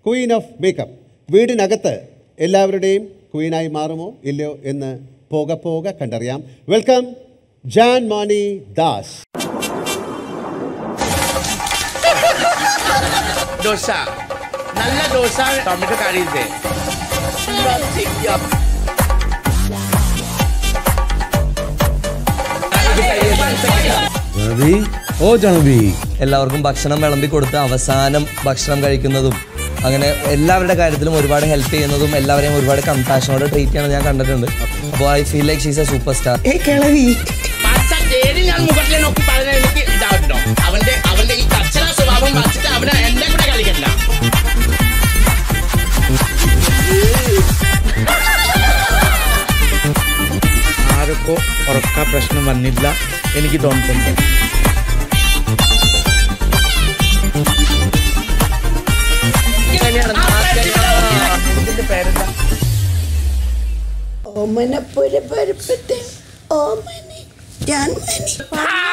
Queen of makeup വീടിനകത്ത് എല്ലാവരുടെയും ക്വീനായി മാറുമോ ഇല്ലയോ എന്ന് പോക പോക കണ്ടറിയാം വെൽക്കം ജാൻ മോനി ദാസ് ദോശ നല്ല ദോശ ടൊമാറ്റോ കറി ಇದೆ ജണബി ഓ ജണബി എല്ലാവർക്കും ഭക്ഷണം വിളമ്പി കൊടുത്ത് അവസാനം ഭക്ഷണം കഴിക്കുന്നതും അങ്ങനെ എല്ലാവരുടെ കാര്യത്തിലും ഒരുപാട് ഹെൽപ്പ് ചെയ്യുന്നതും എല്ലാവരെയും ഒരുപാട് കമ്പാഷനോടെ ട്രീറ്റ് ചെയ്യണത് ഞാൻ കണ്ടിട്ടുണ്ട് അപ്പോൾ I feel like she's a super star പച്ച തേടി ഞാൻ മുഖത്തിലെ നോക്കി പറഞ്ഞ എനിക്ക് ഇതാവട്ടോ അവന്റെ അവന്റെ ഈ കച്ചറ സ്വഭാവം വച്ചിട്ട് അവനെ എന്റെ കൂടെ കളിക്കണ്ട ആർക്കോ ഉറക്ക പ്രശ്നം വന്നില്ല എനിക്ക് തോന്നുന്നുണ്ട് ഇതിന്റെ പേരെന്താ ഓമന പുരപരപ്പത്തെ ഓമനെ ഞാൻ മനി